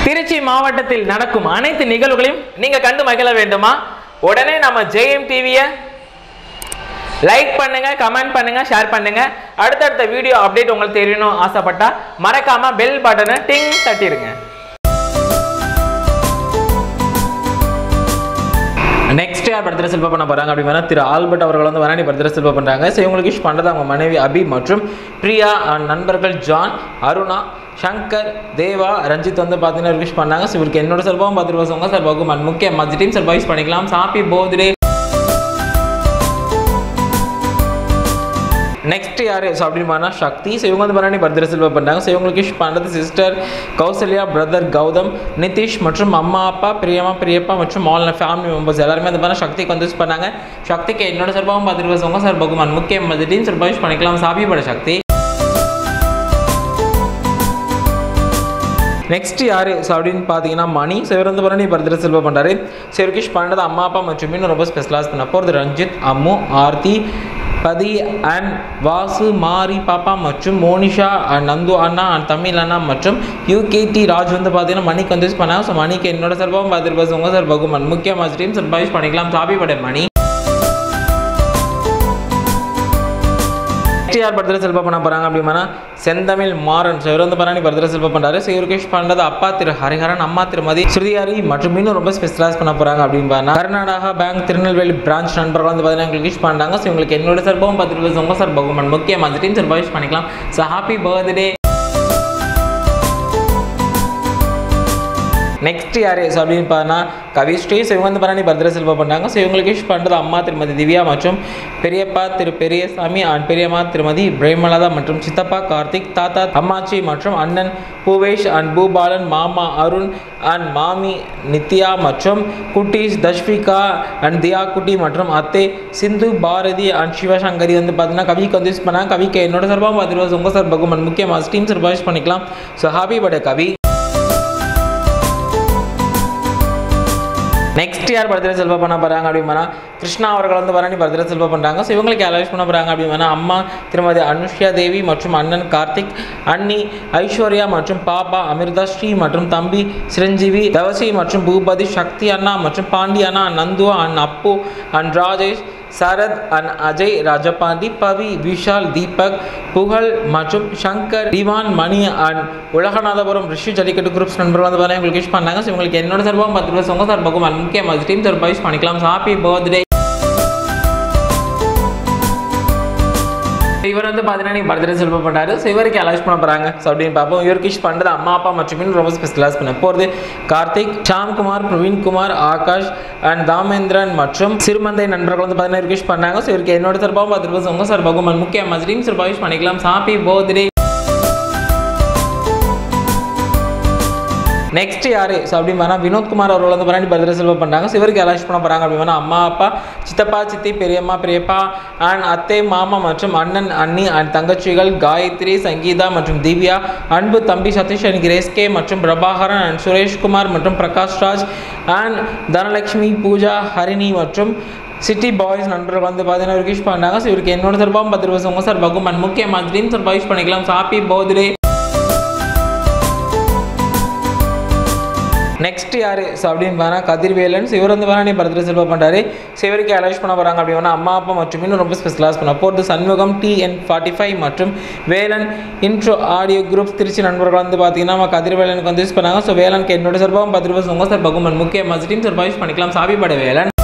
திருச்சி மாவட்டத்தில் நடக்கும் அனைத்து நிகழ்வுகளையும் நீங்க கண்டு மகிழ வேண்டுமா உடனே நம்ம ஜெயம் டிவியை லைக் பண்ணுங்க கமெண்ட் பண்ணுங்க ஷேர் பண்ணுங்க அடுத்தடுத்த வீடியோ அப்டேட் உங்களுக்கு தெரியணும் ஆசைப்பட்டா மறக்காம பெல் பட்டனை டிங் தட்டிடுங்க நெக்ஸ்ட் யார் படத்தில் செல்வ பண்ண போறாங்க அப்படின்னா திரு ஆல்பர்ட் அவர்கள் வந்து வராணி படத்தில் செல்வ பண்றாங்க ஸோ இவங்களுக்கு விஷ் பண்றது அவங்க மனைவி அபி மற்றும் பிரியா and நண்பர்கள் ஜான் அருணா சங்கர் தேவா ரஞ்சித் வந்து பார்த்தீங்கன்னா விஷ் பண்ணாங்க ஸோ இவருக்கு என்னோட செல்வம் பத்து ரூபா சொங்க சார் பகுமன் முக்கிய மற்ற டீம் சார் விஷ் பண்ணிக்கலாம் ஹாப்பி பர்த்டே நெக்ஸ்ட் யார் ஸோ அப்படின்னு பார்த்தா சக்தி ஸோ இவங்க வந்து பண்ணி பர்த்டே செல்வ பண்ணுறாங்க ஸோ இவங்களுக்கு விஷ் பண்ணுறது சிஸ்டர் கௌசல்யா பிரதர் கௌதம் நிதிஷ் மற்றும் அம்மா அப்பா பிரியம்மா பிரியப்பா மற்றும் ஆல் ஃபேமிலி மெம்பர்ஸ் எல்லாருமே வந்து பண்ணால் சக்திக்கு வந்து விஷ் பண்ணாங்க சக்திக்கு என்னோட சார்பாகவும் பத்து ரூபா சொங்க சார் பகுமான் முக்கிய மதியம் சார் விஷ் பண்ணிக்கலாம் சாபி பட சக்தி நெக்ஸ்ட் யார் ஸோ அப்படின்னு பார்த்தீங்கன்னா மணி ஸோ இவர் வந்து பண்ணி பர்த்டே செல்வ பண்ணுறாரு ஸோ இவருக்கு விஷ் பண்ணுறது அம்மா அப்பா மற்றும் இன்னும் ரொம்ப ஸ்பெஷலாக பண்ண போகிறது ரஞ்சித் அம்மு ஆர்த்தி பதி அண்ட் வாசு மாரி பாப்பா மற்றும் மோனிஷா அண்ட் நந்து அண்ணா அண்ட் தமிழ் அண்ணா மற்றும் யூகேடி ராஜ் வந்து பார்த்தீங்கன்னா மணிக்கு வந்து யூஸ் பண்ணாங்க ஸோ மணிக்கு என்னோட சார்பாகவும் பத்து ரூபாய் உங்கள் சார் பகுமன் முக்கிய மாஸ்டரையும் சர்ப்ரைஸ் பண்ணிக்கலாம் சாபி படை மணி எஸ்டிஆர் பர்த்டே செல்வ பண்ண போகிறாங்க அப்படின்னா செந்தமிழ் மாறன் ஸோ இவர் வந்து பண்ணி பர்த்டே செல்வ பண்ணுறாரு ஸோ இவருக்கு விஷ் பண்ணுறது அப்பா திரு ஹரிஹரன் அம்மா திருமதி ஸ்ருதியாரி மற்றும் இன்னும் ரொம்ப ஸ்பெஷலைஸ் பண்ண போகிறாங்க அப்படின்னு பார்த்தா கர்நாடகா பேங்க் திருநெல்வேலி பிரான்ச் நண்பர்கள் வந்து பார்த்தீங்கன்னா எங்களுக்கு விஷ் பண்ணுறாங்க ஸோ இவங்களுக்கு என்னோட சார்பாகவும் பத்து ரூபாய் உங்கள் சார் பகுமன் முக்கிய மதிட்டையும் சார் விஷ் பண்ணிக்கலாம் ஸோ ஹாப்பி பர்த்டே நெக்ஸ்ட் யார் ஸோ அப்படின்னு பார்த்தா கவிஸ்ரீ ஸோ இவங்க வந்து பண்ணி பர்த்டே செல்வ பண்ணாங்க ஸோ இவங்களுக்கு விஷ் பண்ணுறது அம்மா திருமதி திவ்யா மற்றும் பெரியப்பா திரு பெரியசாமி அண்ட் பெரியம்மா திருமதி பிரேமலதா மற்றும் சித்தப்பா கார்த்திக் தாத்தா அம்மாச்சி மற்றும் அண்ணன் பூவேஷ் அண்ட் பூபாலன் மாமா அருண் அண்ட் மாமி நித்யா மற்றும் குட்டீஸ் தஷ்விகா அண்ட் தியா குட்டி மற்றும் அத்தே சிந்து பாரதி அண்ட் சிவசங்கரி வந்து பார்த்தீங்கன்னா கவிக்கு வந்து யூஸ் பண்ணாங்க கவிக்கு என்னோட சார்பாக பத்து ரூபா உங்கள் சார் பகுமன் முக்கியமாக டீம் சார் விஷ் பண்ணிக்கலாம் so happy birthday Kavi next யார் பர்த்டே செல்வ பண்ண போகிறாங்க அப்படின்னா கிருஷ்ணா அவர்கள் வந்து வரணி பர்த்டே செல்வ பண்ணுறாங்க ஸோ இவங்களுக்கு அலோஸ் பண்ண போகிறாங்க அப்படின்னா அம்மா திருமதி அனுஷ்யா தேவி மற்றும் அண்ணன் கார்த்திக் அண்ணி ஐஸ்வர்யா மற்றும் பாப்பா அமிர்தா ஸ்ரீ மற்றும் தம்பி சிரஞ்சீவி தவசி மற்றும் பூபதி சக்தி அண்ணா மற்றும் பாண்டி அண்ணா Nandhu and Appu and Rajesh Sarath and Ajay Rajapandi Pavi Vishal Deepak Pugazh மற்றும் சங்கர் திவான் மணி அண்ட் உலகநாதபுரம் ரிஷி ஜல்லிக்கட்டு குரூப்ஸ் நண்பர்கள் வந்து பார்த்தீங்கன்னா உங்களுக்கு விஷ் பண்ணாங்க ஸோ உங்களுக்கு என்னோட சார்பாகவும் பத்து ரூபாய் உங்கள் சார் பகுமான் முக்கிய மாதிரி டீம் சார் விஷ் பண்ணிக்கலாம் ஹாப்பி பர்த்டே இவர் வந்து பார்த்தீங்கன்னா நீங்கள் பர்த்டே செல்வ பண்ணுறாரு ஸோ இவருக்கு அலோஸ் பண்ண போகிறாங்க ஸோ அப்படின்னு பார்ப்போம் இவருக்கு விஷ் பண்ணுறது அம்மா அப்பா மற்றும் இன்னும் ரொம்ப ஸ்பெஷலாக பண்ண போகிறது கார்த்திக் ஷாம்குமார் பிரவீன்குமார் ஆகாஷ் அண்ட் தாமேந்திரன் மற்றும் சிறுமந்தை நண்பர்கள் வந்து பார்த்தீங்கன்னா இவருக்கு விஷ் பண்ணாங்க ஸோ இவருக்கு என்னோட சார்பாகவும் பத்து ரூபாய் உங்கள் சார் பகுமான் முக்கிய மாதிரி சார் விஷ் பண்ணிக்கலாம் ஹாப்பி பர்த்டே நெக்ஸ்ட் யார் ஸோ அப்படின்னு பார்த்தா வினோத்குமார் அவர்கள் வந்து பண்ணி பர்த்டே செல்வ பண்ணாங்க ஸோ இவருக்கு அலாஷ் பண்ண போகிறாங்க அப்படின்னா அம்மா அப்பா சித்தப்பா சித்தி பெரியம்மா பெரியப்பா அண்ட் அத்தை மாமா மற்றும் அண்ணன் அண்ணி அண்ட் தங்கச்சிகள் காயத்ரி சங்கீதா மற்றும் திவ்யா அன்பு தம்பி சதீஷ் அண்ட் கிரேஸ்கே மற்றும் பிரபாகரன் அண்ட் சுரேஷ்குமார் மற்றும் பிரகாஷ் ராஜ் அண்ட் தனலட்சுமி பூஜா ஹரிணி மற்றும் சிட்டி பாய்ஸ் நண்பர்கள் வந்து பார்த்தீங்கன்னா இவருக்கு விஷ் பண்ணாங்க ஸோ இவருக்கு என்னோட சார்பாகவும் பத்து ரூபாய் உங்கள் சார் பகுமன் முக்கிய மாதிரியும் சார் விஷ் பண்ணிக்கலாம் ஹாப்பி பர்த்டே நெக்ஸ்ட் யார் ஸோ அப்படின்னு பார்த்தா கதிர்வேலன் ஸோ இவர் வந்து பார்த்தா பர்த்டே செல்வ பண்ணுறாரு ஸோ இவருக்கு அலோஸ் பண்ண போகிறாங்க அப்படின்னா அம்மா அப்பா மற்றும் இன்னும் ரொம்ப ஸ்பெஷலாக பண்ண போகிறது சண்முகம் டிஎன் ஃபார்ட்டி ஃபைவ் மற்றும் Velan intro audio group Trichy நண்பர்கள் வந்து பார்த்தீங்கன்னா நம்ம கதிர்வேலனுக்கு வந்து யூஸ் பண்ணாங்க ஸோ வேலனுக்கு என்னோட சார்பாகவும் பத்து ரூபாய் உங்கள் சார் பகுமன் முக்கிய மஸ்டீம் சார் யூஸ் பண்ணிக்கலாம் சாபி பட வேலன்